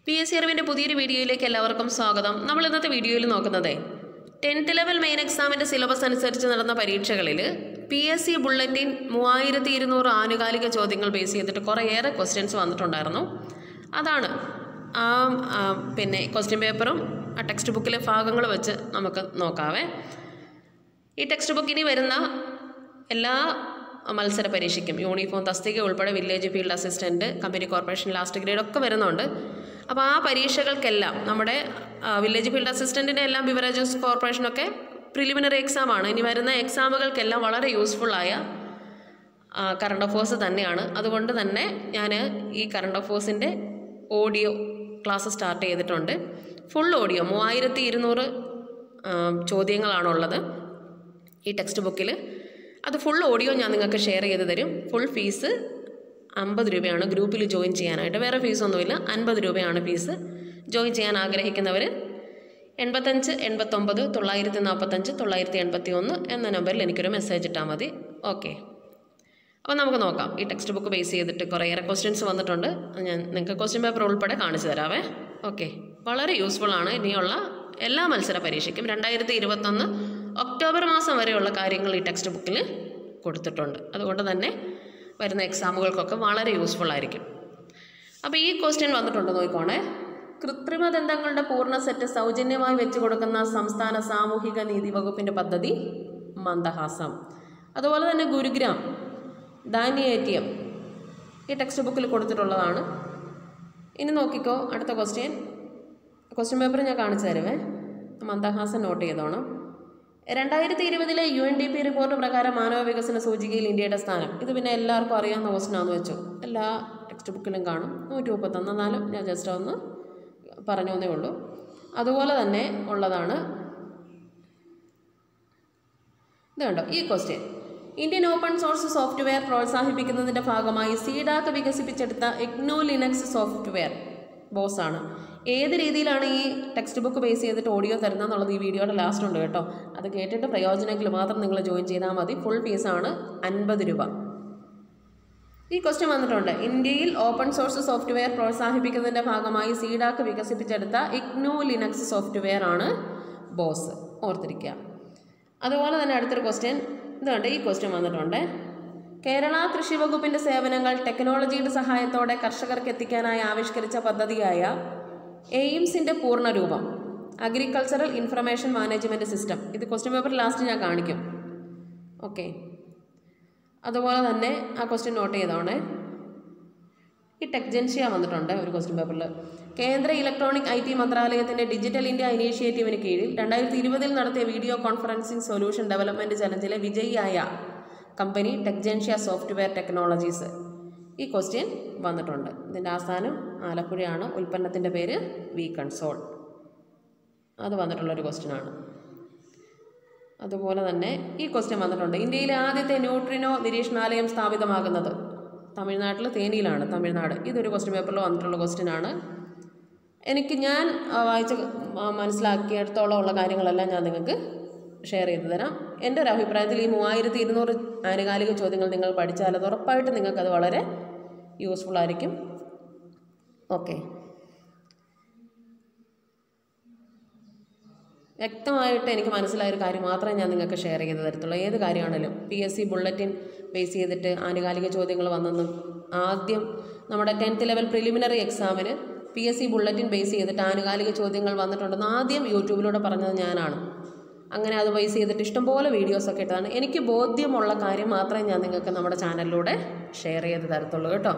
P S C അറിവിൻ്റെ പുതിയൊരു വീഡിയോയിലേക്ക് എല്ലാവർക്കും സ്വാഗതം നമ്മൾ ഇന്നത്തെ വീഡിയോയിൽ നോക്കുന്നത് ടെൻത്ത് ലെവൽ മെയിൻ എക്സാമിൻ്റെ സിലബസ് അനുസരിച്ച് നടന്ന പരീക്ഷകളിൽ പി എസ് സി ബുള്ളറ്റിൻ മൂവായിരത്തി ഇരുന്നൂറ് ആനുകാലിക ചോദ്യങ്ങൾ ബേസ് ചെയ്തിട്ട് കുറേയേറെ ക്വസ്റ്റ്യൻസ് വന്നിട്ടുണ്ടായിരുന്നു അതാണ് ആ ആ, പിന്നെ ക്വസ്റ്റ്യൻ പേപ്പറും ആ ടെക്സ്റ്റ് ബുക്കിലെ ഭാഗങ്ങൾ വെച്ച് നമുക്ക് നോക്കാവേ ഈ ടെക്സ്റ്റ് ബുക്കിന് വരുന്ന എല്ലാ മത്സര പരീക്ഷയ്ക്കും യൂണിഫോം തസ്തിക ഉൾപ്പെടെ village field assistant company corporation last grade ഒക്കെ വരുന്നുണ്ട് അപ്പോൾ ആ പരീക്ഷകൾക്കെല്ലാം നമ്മുടെ ആ, വില്ലേജ് ഫീൽഡ് അസിസ്റ്റൻറ്റിൻ്റെ എല്ലാം ബിവറേജസ് കോർപ്പറേഷനൊക്കെ പ്രിലിമിനറി എക്സാമാണ് ഇനി വരുന്ന എക്സാമുകൾക്കെല്ലാം വളരെ യൂസ്ഫുള്ളായ കറണ്ട് അഫേഴ്സ് തന്നെയാണ് അതുകൊണ്ട് തന്നെ ഞാൻ ഈ കറണ്ട് അഫേഴ്സിൻ്റെ ഓഡിയോ ക്ലാസ് സ്റ്റാർട്ട് ചെയ്തിട്ടുണ്ട് ഫുൾ ഓഡിയോ മൂവായിരത്തി ഇരുന്നൂറ് ചോദ്യങ്ങളാണുള്ളത് ഈ ടെക്സ്റ്റ് ബുക്കിൽ അത് ഫുൾ ഓഡിയോ ഞാൻ നിങ്ങൾക്ക് ഷെയർ ചെയ്ത് തരും ഫുൾ ഫീസ് അമ്പത് രൂപയാണ് ഗ്രൂപ്പിൽ ജോയിൻ ചെയ്യാനായിട്ട് വേറെ ഫീസൊന്നുമില്ല അൻപത് രൂപയാണ് ഫീസ് ജോയിൻ ചെയ്യാൻ ആഗ്രഹിക്കുന്നവർ എൺപത്തഞ്ച് എൺപത്തൊമ്പത് തൊള്ളായിരത്തി നാൽപ്പത്തഞ്ച് തൊള്ളായിരത്തി എൺപത്തി ഒന്ന് എന്ന നമ്പറിൽ എനിക്കൊരു മെസ്സേജ് ഇട്ടാൽ മതി ഓക്കെ അപ്പോൾ നമുക്ക് നോക്കാം ഈ ടെക്സ്റ്റ് ബുക്ക് ബേസ് ചെയ്തിട്ട് കുറേയേറെ ക്വസ്റ്റ്യൻസ് വന്നിട്ടുണ്ട് അത് ഞാൻ നിങ്ങൾക്ക് ക്വസ്റ്റ്യൻ പേപ്പർ ഉൾപ്പെടെ കാണിച്ചു തരാവേ ഓക്കെ വളരെ യൂസ്ഫുൾ ആണ് ഇനിയുള്ള എല്ലാ മത്സര പരീക്ഷയ്ക്കും രണ്ടായിരത്തി ഇരുപത്തൊന്ന് ഒക്ടോബർ മാസം വരെയുള്ള കാര്യങ്ങൾ ഈ ടെക്സ്റ്റ് ബുക്കിൽ കൊടുത്തിട്ടുണ്ട് അതുകൊണ്ട് തന്നെ വരുന്ന എക്സാമുകൾക്കൊക്കെ വളരെ യൂസ്ഫുൾ ആയിരിക്കും അപ്പോൾ ഈ ക്വസ്റ്റ്യൻ വന്നിട്ടുണ്ട് നോക്കിക്കോണേ കൃത്രിമ ദന്തങ്ങളുടെ പൂർണ്ണ സെറ്റ് സൗജന്യമായി വെച്ച് കൊടുക്കുന്ന സംസ്ഥാന സാമൂഹിക നീതി വകുപ്പിൻ്റെ പദ്ധതി മന്ദഹാസം അതുപോലെ തന്നെ ഗുരുഗ്രാം ദാനിയേറ്റിയം ഈ ടെക്സ്റ്റ് ബുക്കിൽ കൊടുത്തിട്ടുള്ളതാണ് ഇനി നോക്കിക്കോ അടുത്ത ക്വസ്റ്റ്യൻ ക്വസ്റ്റ്യൻ പേപ്പർ ഞാൻ കാണിച്ചു തരുവേ മന്ദഹാസൻ നോട്ട് ചെയ്തോണം രണ്ടായിരത്തി ഇരുപതിലെ U N D P report പ്രകാരം മാനവ വികസന സൂചികയിൽ ഇന്ത്യയുടെ സ്ഥാനം ഇത് പിന്നെ എല്ലാവർക്കും അറിയാവുന്ന ക്വസ്റ്റ്യനാണെന്ന് വെച്ചു എല്ലാ ടെക്സ്റ്റ് ബുക്കിലും കാണും നൂറ്റി മുപ്പത്തൊന്ന് എന്നാലും ഞാൻ ജസ്റ്റ് ഒന്ന് പറഞ്ഞു എന്നേ ഉള്ളൂ അതുപോലെ തന്നെ ഉള്ളതാണ് ഇത് കണ്ടോ ഈ question Indian open source software പ്രോത്സാഹിപ്പിക്കുന്നതിൻ്റെ ഭാഗമായി സീഡാക്ക് വികസിപ്പിച്ചെടുത്ത ഇഗ്നോ ലിനക്സ് സോഫ്റ്റ്വെയർ ബോസ് ആണ് ഏത് രീതിയിലാണ് ഈ ടെക്സ്റ്റ് ബുക്ക് ബേസ് ചെയ്തിട്ട് ഓഡിയോ തരുന്നത് എന്നുള്ളത് ഈ വീഡിയോയുടെ ലാസ്റ്റ് ഉണ്ട് കേട്ടോ അത് കേട്ടിട്ട് പ്രയോജനമെങ്കിൽ മാത്രം നിങ്ങൾ ജോയിൻ ചെയ്താൽ മതി ഫുൾ ഫീസാണ് അൻപത് രൂപ ഈ ക്വസ്റ്റ്യൻ വന്നിട്ടുണ്ട് ഇന്ത്യയിൽ ഓപ്പൺ സോഴ്സ് സോഫ്റ്റ്വെയർ പ്രോത്സാഹിപ്പിക്കുന്നതിൻ്റെ ഭാഗമായി സീഡാക്ക് വികസിപ്പിച്ചെടുത്ത ഇഗ്നോ ലിനക്സ് സോഫ്റ്റ്വെയർ ആണ് ബോസ് ഓർത്തിരിക്കുക അതുപോലെ തന്നെ അടുത്തൊരു ക്വസ്റ്റ്യൻ ഇതുണ്ട് ഈ ക്വസ്റ്റ്യൻ വന്നിട്ടുണ്ട് കേരള കൃഷി വകുപ്പിൻ്റെ സേവനങ്ങൾ ടെക്നോളജിയുടെ സഹായത്തോടെ കർഷകർക്ക് എത്തിക്കാനായി ആവിഷ്കരിച്ച പദ്ധതിയായ എയിംസിൻ്റെ പൂർണ്ണരൂപം അഗ്രികൾച്ചറൽ ഇൻഫർമേഷൻ മാനേജ്മെൻറ്റ് സിസ്റ്റം ഇത് ക്വസ്റ്റ്യൻ പേപ്പർ ലാസ്റ്റ് ഞാൻ കാണിക്കും ഓക്കെ അതുപോലെ തന്നെ ആ ക്വസ്റ്റ്യൻ നോട്ട് ചെയ്തോണേ ഈ ടെക്ജൻഷ്യ വന്നിട്ടുണ്ട് ഒരു ക്വസ്റ്റ്യൻ പേപ്പറിൽ കേന്ദ്ര ഇലക്ട്രോണിക് ഐ ടി മന്ത്രാലയത്തിൻ്റെ ഡിജിറ്റൽ ഇന്ത്യ ഇനീഷ്യേറ്റീവിന് കീഴിൽ രണ്ടായിരത്തി ഇരുപതിൽ നടത്തിയ വീഡിയോ കോൺഫറൻസിംഗ് സൊല്യൂഷൻ ഡെവലപ്മെൻറ്റ് ചലഞ്ചിലെ വിജയിയായ കമ്പനി ടെക്ജൻഷ്യ സോഫ്റ്റ്വെയർ ടെക്നോളജീസ് ഈ ക്വസ്റ്റ്യൻ വന്നിട്ടുണ്ട് ഇതിൻ്റെ ആസ്ഥാനം ആലപ്പുഴയാണ് ഉൽപ്പന്നത്തിൻ്റെ പേര് വി കൺസോൾ അത് വന്നിട്ടുള്ളൊരു ക്വസ്റ്റ്യനാണ് അതുപോലെ തന്നെ ഈ ക്വസ്റ്റ്യൻ വന്നിട്ടുണ്ട് ഇന്ത്യയിലെ ആദ്യത്തെ ന്യൂട്രിനോ നിരീക്ഷണാലയം സ്ഥാപിതമാകുന്നത് തമിഴ്നാട്ടിൽ തേനിയിലാണ് തമിഴ്നാട് ഇതൊരു ക്വസ്റ്റ്യൻ പേപ്പറിൽ വന്നിട്ടുള്ള ക്വസ്റ്റ്യൻ ആണ് എനിക്ക് ഞാൻ ആ, വായിച്ച് ആ, മനസ്സിലാക്കിയിടത്തോളം ഉള്ള കാര്യങ്ങളെല്ലാം ഞാൻ നിങ്ങൾക്ക് ഷെയർ ചെയ്തു തരാം എൻ്റെ ഒരു അഭിപ്രായത്തിൽ ഈ മൂവായിരത്തി ഇരുന്നൂറ് ആനുകാലിക ചോദ്യങ്ങൾ നിങ്ങൾ പഠിച്ചാൽ അത് ഉറപ്പായിട്ടും നിങ്ങൾക്കത് വളരെ യൂസ്ഫുൾ ആയിരിക്കും ഓക്കെ വ്യക്തമായിട്ട് എനിക്ക് മനസ്സിലായ ഒരു കാര്യം മാത്രമേ ഞാൻ നിങ്ങൾക്ക് ഷെയർ ചെയ്ത് തരത്തുള്ളൂ ഏത് കാര്യമാണെങ്കിലും P S C bulletin base ചെയ്തിട്ട് ആനുകാലിക ചോദ്യങ്ങൾ വന്നെന്നും ആദ്യം നമ്മുടെ ടെൻത്ത് ലെവൽ പ്രിലിമിനറി എക്സാമിന് P S C bulletin base ചെയ്തിട്ട് ആനുകാലിക ചോദ്യങ്ങൾ വന്നിട്ടുണ്ടെന്ന് ആദ്യം യൂട്യൂബിലൂടെ പറഞ്ഞത് ഞാനാണ് അങ്ങനെ അത് ബേസ് ചെയ്തിട്ട് ഇഷ്ടംപോലെ വീഡിയോസൊക്കെ ഇട്ടതാണ് എനിക്ക് ബോധ്യമുള്ള കാര്യം മാത്രമേ ഞാൻ നിങ്ങൾക്ക് നമ്മുടെ ചാനലിലൂടെ ഷെയർ ചെയ്ത് തരത്തുള്ളൂ കേട്ടോ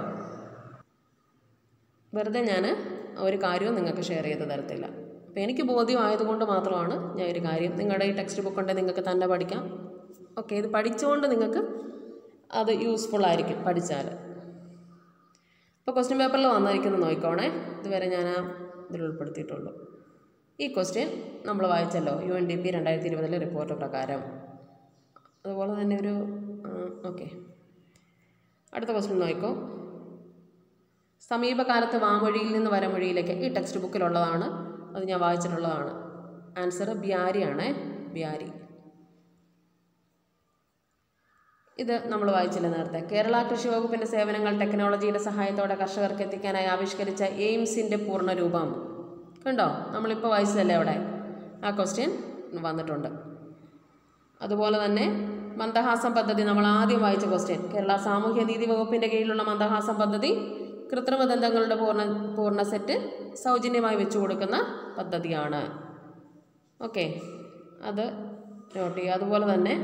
വെറുതെ ഞാൻ ഒരു കാര്യവും നിങ്ങൾക്ക് ഷെയർ ചെയ്ത് തരത്തില്ല അപ്പോൾ എനിക്ക് ബോധ്യമായതുകൊണ്ട് മാത്രമാണ് ഞാൻ ഒരു കാര്യം നിങ്ങളുടെ ഈ ടെക്സ്റ്റ് ബുക്ക് ഉണ്ടെങ്കിൽ നിങ്ങൾക്ക് തന്നെ പഠിക്കാം ഓക്കെ ഇത് പഠിച്ചുകൊണ്ട് നിങ്ങൾക്ക് അത് യൂസ്ഫുൾ ആയിരിക്കും പഠിച്ചാൽ ഇപ്പോൾ ക്വസ്റ്റ്യൻ പേപ്പറിൽ വന്നിരിക്കുന്നത് നോക്കിക്കോണേ ഇതുവരെ ഞാൻ ആ ഇതിൽ ഉൾപ്പെടുത്തിയിട്ടുള്ളൂ ഈ ക്വസ്റ്റ്യൻ നമ്മൾ വായിച്ചല്ലോ യു എൻ ഡി പി രണ്ടായിരത്തി ഇരുപതിലെ റിപ്പോർട്ട് പ്രകാരം അതുപോലെ തന്നെ ഒരു ഓക്കെ അടുത്ത ക്വസ്റ്റ്യൻ നോക്കിക്കോ സമീപകാലത്ത് വാമൊഴിയിൽ നിന്ന് വരമൊഴിയിലേക്ക് ഈ ടെക്സ്റ്റ് ബുക്കിലുള്ളതാണ് അത് ഞാൻ വായിച്ചിട്ടുള്ളതാണ് ആൻസർ ബ്യാരിയാണ് ബ്യാരി ഇത് നമ്മൾ വായിച്ചില്ല നേരത്തെ കേരള കൃഷി വകുപ്പിൻ്റെ സേവനങ്ങൾ ടെക്നോളജിയുടെ സഹായത്തോടെ കർഷകർക്ക് എത്തിക്കാനായി ആവിഷ്കരിച്ച എയിംസിൻ്റെ പൂർണ്ണരൂപം കണ്ടോ നമ്മളിപ്പോൾ വായിച്ചതല്ലേ അവിടെ ആ ക്വസ്റ്റ്യൻ വന്നിട്ടുണ്ട് അതുപോലെ തന്നെ മന്ദഹാസം പദ്ധതി നമ്മൾ ആദ്യം വായിച്ച ക്വസ്റ്റ്യൻ കേരള സാമൂഹ്യ നീതി വകുപ്പിൻ്റെ കീഴിലുള്ള മന്ദഹാസം പദ്ധതി കൃത്രിമ ദന്തങ്ങളുടെ പൂർണ്ണ പൂർണ്ണ സെറ്റ് സൗജന്യമായി വെച്ചു കൊടുക്കുന്ന പദ്ധതിയാണ് ഓക്കെ അത് നോട്ട് ചെയ്യുക അതുപോലെ തന്നെ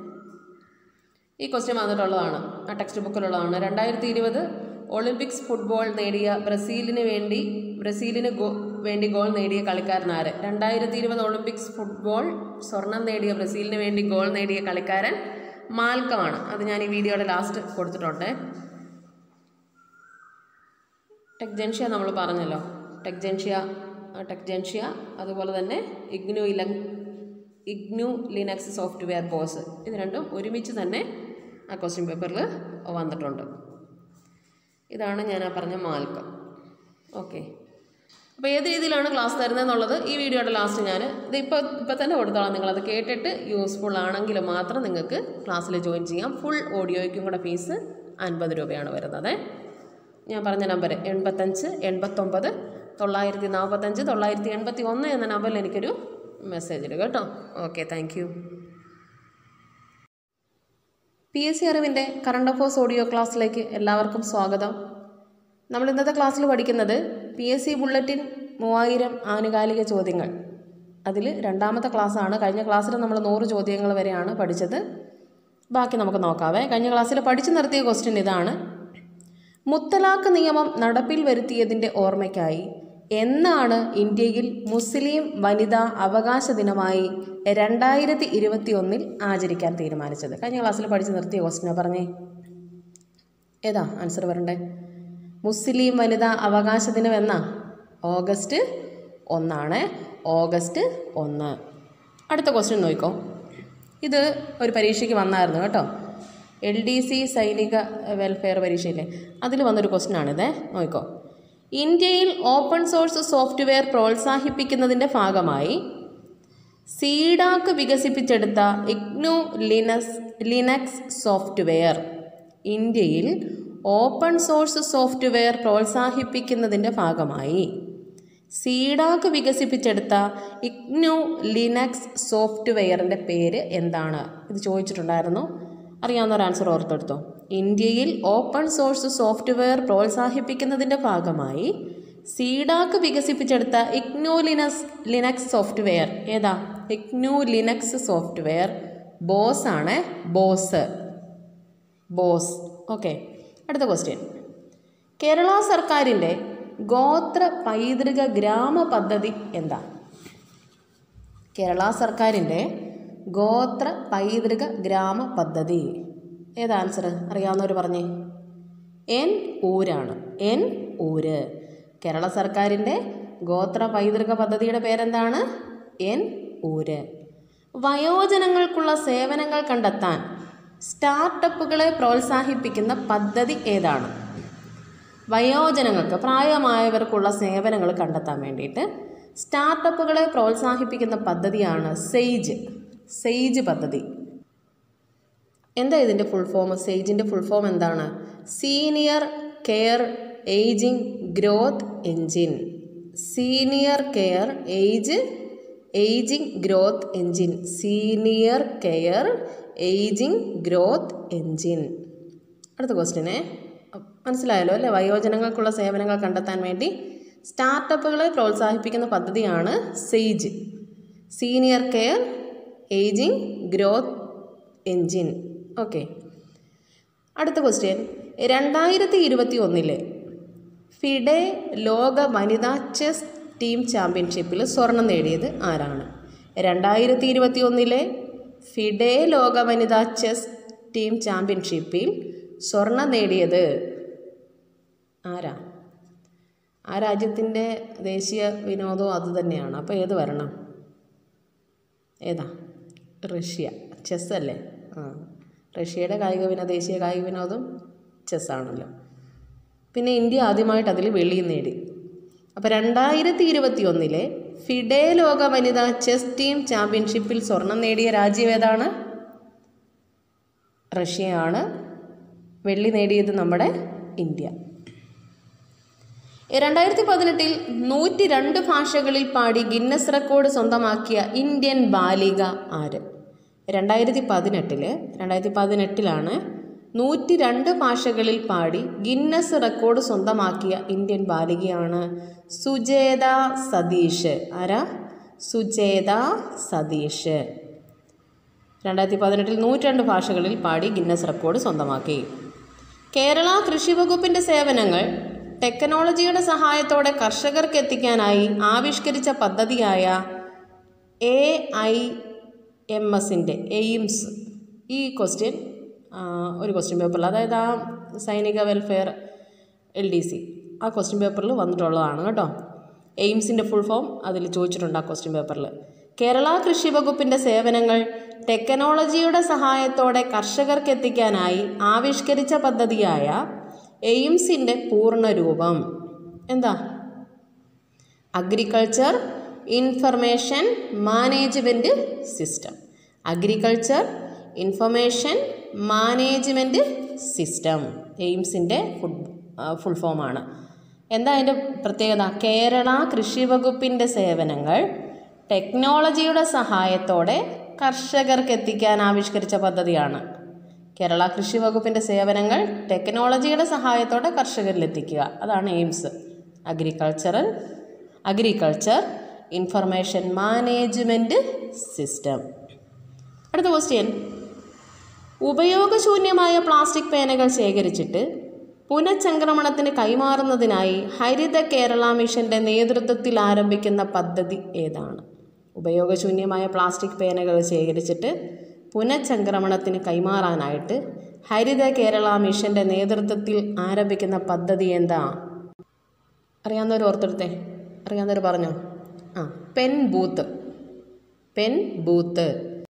ഈ ക്വസ്റ്റ്യൻ വന്നിട്ടുള്ളതാണ് ആ ടെക്സ്റ്റ് ബുക്കിലുള്ളതാണ് രണ്ടായിരത്തി ഇരുപത് ഒളിമ്പിക്സ് ഫുട്ബോൾ നേടിയ ബ്രസീലിന് വേണ്ടി ബ്രസീലിന് ഗോ വേണ്ടി ഗോൾ നേടിയ കളിക്കാരൻ ആര് രണ്ടായിരത്തി ഇരുപത് ഒളിമ്പിക്സ് ഫുട്ബോൾ സ്വർണം നേടിയ ബ്രസീലിന് വേണ്ടി ഗോൾ നേടിയ കളിക്കാരൻ മാൽക്കമാണ് അത് ഞാൻ ഈ വീഡിയോയുടെ ലാസ്റ്റ് കൊടുത്തിട്ടുണ്ട് ടെക്ജൻഷ്യ നമ്മൾ പറഞ്ഞല്ലോ ടെക്ജൻഷ്യ ടെക്ജൻഷ്യ അതുപോലെ തന്നെ ഇഗ്നു ഇല ഇഗ്നു ലിനക്സ് സോഫ്റ്റ്വെയർ ബോസ് ഇത് രണ്ടും ഒരുമിച്ച് തന്നെ ആ ക്വസ്റ്റ്യൻ പേപ്പറിൽ വന്നിട്ടുണ്ട് ഇതാണ് ഞാൻ ആ പറഞ്ഞ മാൽക്കം ഓക്കെ അപ്പോൾ ഏത് രീതിയിലാണ് ക്ലാസ് തരുന്നതെന്നുള്ളത് ഈ വീഡിയോയുടെ ലാസ്റ്റ് ഞാൻ ഇത് ഇപ്പോൾ ഇപ്പോൾ തന്നെ കൊടുത്തോളാം നിങ്ങളത് കേട്ടിട്ട് യൂസ്ഫുൾ ആണെങ്കിൽ മാത്രം നിങ്ങൾക്ക് ക്ലാസ്സിൽ ജോയിൻ ചെയ്യാം ഫുൾ ഓഡിയോയ്ക്കും കൂടെ ഫീസ് അൻപത് രൂപയാണ് വരുന്നത് ഞാൻ പറഞ്ഞ നമ്പർ എൺപത്തഞ്ച് എൺപത്തൊമ്പത് തൊള്ളായിരത്തി നാൽപ്പത്തഞ്ച് തൊള്ളായിരത്തി എൺപത്തി ഒന്ന് എന്ന നമ്പറിൽ എനിക്കൊരു മെസ്സേജ് ഇടുക കേട്ടോ okay thank you P S C അറിവിൻ്റെ കറണ്ട് അഫേഴ്സ് ഓഡിയോ ക്ലാസ്സിലേക്ക് എല്ലാവർക്കും സ്വാഗതം നമ്മൾ ഇന്നത്തെ ക്ലാസ്സിൽ പഠിക്കുന്നത് പി എസ് സി ബുള്ളറ്റിൻ മൂവായിരം ആനുകാലിക ചോദ്യങ്ങൾ അതിൽ രണ്ടാമത്തെ ക്ലാസ്സാണ് കഴിഞ്ഞ ക്ലാസ്സിൽ നമ്മൾ നൂറ് ചോദ്യങ്ങൾ വരെയാണ് പഠിച്ചത് ബാക്കി നമുക്ക് നോക്കാവേ കഴിഞ്ഞ ക്ലാസ്സിൽ പഠിച്ചു നിർത്തിയ ക്വസ്റ്റ്യൻ ഇതാണ് മുത്തലാഖ് നിയമം നടപ്പിൽ വരുത്തിയതിൻ്റെ ഓർമ്മയ്ക്കായി എന്നാണ് ഇന്ത്യയിൽ മുസ്ലിം വനിതാ അവകാശ ദിനമായി രണ്ടായിരത്തി ഇരുപത്തി ഒന്നിൽ ആചരിക്കാൻ തീരുമാനിച്ചത് കഴിഞ്ഞ ക്ലാസ്സിൽ പഠിച്ചു നിർത്തിയ ക്വസ്റ്റിനാ പറഞ്ഞേ ഏതാ ആൻസർ വരണ്ടേ മുസ്ലിം വനിതാ അവകാശ ദിനം എന്നാ ഓഗസ്റ്റ് ഒന്നാണ് ഓഗസ്റ്റ് ഒന്ന് അടുത്ത ക്വസ്റ്റ്യൻ നോക്കിക്കോ ഇത് ഒരു പരീക്ഷയ്ക്ക് വന്നായിരുന്നു കേട്ടോ എൽ ഡി സി സൈനിക വെൽഫെയർ പരീക്ഷയില്ലേ അതിൽ വന്നൊരു ക്വസ്റ്റ്യൻ ആണിത് നോക്കിക്കോ ഇന്ത്യയിൽ ഓപ്പൺ സോഴ്സ് സോഫ്റ്റ്വെയർ പ്രോത്സാഹിപ്പിക്കുന്നതിൻ്റെ ഭാഗമായി സീഡാക്ക് വികസിപ്പിച്ചെടുത്ത ഇഗ്നു ലിനസ് ലിനക്സ് സോഫ്റ്റ്വെയർ ഇന്ത്യയിൽ ഓപ്പൺ സോഴ്സ് സോഫ്റ്റ്വെയർ പ്രോത്സാഹിപ്പിക്കുന്നതിൻ്റെ ഭാഗമായി സീഡാക്ക് വികസിപ്പിച്ചെടുത്ത ഇഗ്നു ലിനക്സ് സോഫ്റ്റ്വെയറിൻ്റെ പേര് എന്താണ് ഇത് ചോദിച്ചിട്ടുണ്ടായിരുന്നു അറിയാവുന്ന ഒരു ആൻസർ ഓർത്തെടുത്തോ ഇന്ത്യയിൽ ഓപ്പൺ സോഴ്സ് സോഫ്റ്റ്വെയർ പ്രോത്സാഹിപ്പിക്കുന്നതിൻ്റെ ഭാഗമായി സീഡാക്ക് വികസിപ്പിച്ചെടുത്ത ഇഗ്നു ലിനക്സ് ലിനക്സ് സോഫ്റ്റ്വെയർ ഏതാ ഇഗ്നു ലിനക്സ് സോഫ്റ്റ്വെയർ ബോസ് ആണ് ബോസ് ബോസ് ഓക്കെ അടുത്ത ക്വസ്റ്റ്യൻ കേരള സർക്കാരിൻ്റെ ഗോത്ര പൈതൃക ഗ്രാമ പദ്ധതി എന്താ കേരള സർക്കാരിൻ്റെ ഗോത്ര പൈതൃക ഗ്രാമ പദ്ധതി ഏതാ ആൻസർ അറിയാവുന്നവർ പറഞ്ഞേ എൻ ഊരാണ് എൻ ഊര് കേരള സർക്കാരിൻ്റെ ഗോത്ര പൈതൃക പദ്ധതിയുടെ പേരെന്താണ് എൻ ഊര് വയോജനങ്ങൾക്കുള്ള സേവനങ്ങൾ കണ്ടെത്താൻ സ്റ്റാർട്ടപ്പുകളെ പ്രോത്സാഹിപ്പിക്കുന്ന പദ്ധതി ഏതാണ് വയോജനങ്ങൾക്ക് പ്രായമായവർക്കുള്ള സേവനങ്ങൾ കണ്ടെത്താൻ വേണ്ടിയിട്ട് സ്റ്റാർട്ടപ്പുകളെ പ്രോത്സാഹിപ്പിക്കുന്ന പദ്ധതിയാണ് സെയ്ജ് സെയ്ജ് പദ്ധതി എന്താ ഇതിൻ്റെ ഫുൾ ഫോം സെയ്ജിൻ്റെ ഫുൾ ഫോം എന്താണ് senior care ageing growth engine senior care age ageing growth engine senior care ageing growth engine അടുത്ത ക്വസ്റ്റ്യനെ മനസ്സിലായല്ലോ അല്ലേ വയോജനങ്ങൾക്കുള്ള സേവനങ്ങൾ കണ്ടെത്താൻ വേണ്ടി സ്റ്റാർട്ടപ്പുകളെ പ്രോത്സാഹിപ്പിക്കുന്ന പദ്ധതിയാണ് SAGE senior care ageing growth engine okay അടുത്ത ക്വസ്റ്റ്യൻ രണ്ടായിരത്തി ഇരുപത്തി ഒന്നിലെ ഫിഡെ ലോക വനിതാ ചെസ് ടീം ചാമ്പ്യൻഷിപ്പിൽ സ്വർണം നേടിയത് ആരാണ് രണ്ടായിരത്തി ഇരുപത്തി ഒന്നിലെ ഫിഡെ ലോക വനിതാ ചെസ് ടീം ചാമ്പ്യൻഷിപ്പിൽ സ്വർണം നേടിയത് ആരാ ആ രാജ്യത്തിൻ്റെ ദേശീയ വിനോദവും അതുതന്നെയാണ് അപ്പോൾ ഏത് വരണം ഏതാ റഷ്യ ചെസ് അല്ലേ ആ റഷ്യയുടെ കായിക വിനോദ ദേശീയ കായിക വിനോദം ചെസ്സാണല്ലോ പിന്നെ ഇന്ത്യ ആദ്യമായിട്ട് അതിൽ വെള്ളിയും നേടി അപ്പോൾ രണ്ടായിരത്തി ഇരുപത്തി ഒന്നിലെ ഫിഡെ ലോക വനിതാ ചെസ് ടീം ചാമ്പ്യൻഷിപ്പിൽ സ്വർണം നേടിയ രാജ്യം ഏതാണ് റഷ്യയാണ് വെള്ളി നേടിയത് നമ്മുടെ ഇന്ത്യ രണ്ടായിരത്തി പതിനെട്ടിൽ നൂറ്റി രണ്ട് ഭാഷകളിൽ പാടി ഗിന്നസ് റെക്കോർഡ് സ്വന്തമാക്കിയ ഇന്ത്യൻ ബാലിക ആര് രണ്ടായിരത്തി പതിനെട്ടില് രണ്ടായിരത്തി പതിനെട്ടിലാണ് നൂറ്റി രണ്ട് ഭാഷകളിൽ പാടി ഗിന്നസ് റെക്കോർഡ് സ്വന്തമാക്കിയ ഇന്ത്യൻ ബാലികയാണ് സുജേത സതീഷ് ആരാ സുജേത സതീഷ് രണ്ടായിരത്തി പതിനെട്ടിൽ നൂറ്റിരണ്ട് ഭാഷകളിൽ പാടി ഗിന്നസ് റെക്കോർഡ് സ്വന്തമാക്കി കേരള കൃഷി വകുപ്പിൻ്റെ സേവനങ്ങൾ ടെക്നോളജിയുടെ സഹായത്തോടെ കർഷകർക്ക് എത്തിക്കാനായി ആവിഷ്കരിച്ച പദ്ധതിയായ എ ഐ എം എസിൻ്റെ എയിംസ് ഈ ക്വസ്റ്റ്യൻ ഒരു ക്വസ്റ്റ്യൻ പേപ്പറിൽ അതായത് ആ സൈനിക വെൽഫെയർ എൽ ഡി സി ആ ക്വസ്റ്റ്യൻ പേപ്പറിൽ വന്നിട്ടുള്ളതാണ് കേട്ടോ എയിംസിൻ്റെ ഫുൾ ഫോം അതിൽ ചോദിച്ചിട്ടുണ്ട് ആ ക്വസ്റ്റ്യൻ പേപ്പറിൽ കേരള കൃഷി വകുപ്പിൻ്റെ സേവനങ്ങൾ ടെക്നോളജിയുടെ സഹായത്തോടെ കർഷകർക്ക് എത്തിക്കാനായി ആവിഷ്കരിച്ച പദ്ധതിയായ എയിംസിൻ്റെ പൂർണ്ണരൂപം എന്താ agriculture information management system agriculture information management system എയിംസിൻ്റെ ഫുഡ് ഫുൾ ഫോമാണ് എന്താ അതിൻ്റെ പ്രത്യേകത കേരള കൃഷി വകുപ്പിൻ്റെ സേവനങ്ങൾ ടെക്നോളജിയുടെ സഹായത്തോടെ കർഷകർക്ക് എത്തിക്കാൻ ആവിഷ്കരിച്ച പദ്ധതിയാണ് കേരള കൃഷി വകുപ്പിൻ്റെ സേവനങ്ങൾ ടെക്നോളജിയുടെ സഹായത്തോടെ കർഷകരിലെത്തിക്കുക അതാണ് AIMS agricultural agriculture information management system അടുത്ത ക്വസ്റ്റ്യൻ ഉപയോഗശൂന്യമായ പ്ലാസ്റ്റിക് പേനകൾ ശേഖരിച്ചിട്ട് പുനഃചംക്രമണത്തിന് കൈമാറുന്നതിനായി ഹരിത കേരള മിഷന്റെ നേതൃത്വത്തിൽ ആരംഭിക്കുന്ന പദ്ധതി ഏതാണ് ഉപയോഗശൂന്യമായ പ്ലാസ്റ്റിക് പേനകൾ ശേഖരിച്ചിട്ട് പുനഃചംക്രമണത്തിന് കൈമാറാനായിട്ട് ഹരിത കേരള മിഷന്റെ നേതൃത്വത്തിൽ ആരംഭിക്കുന്ന പദ്ധതി എന്താ അറിയാവുന്നവർ ഓർത്തെടുത്തേ അറിയാവുന്നവർ പറഞ്ഞോ ആ പെൻ ബൂത്ത് പെൻ ബൂത്ത്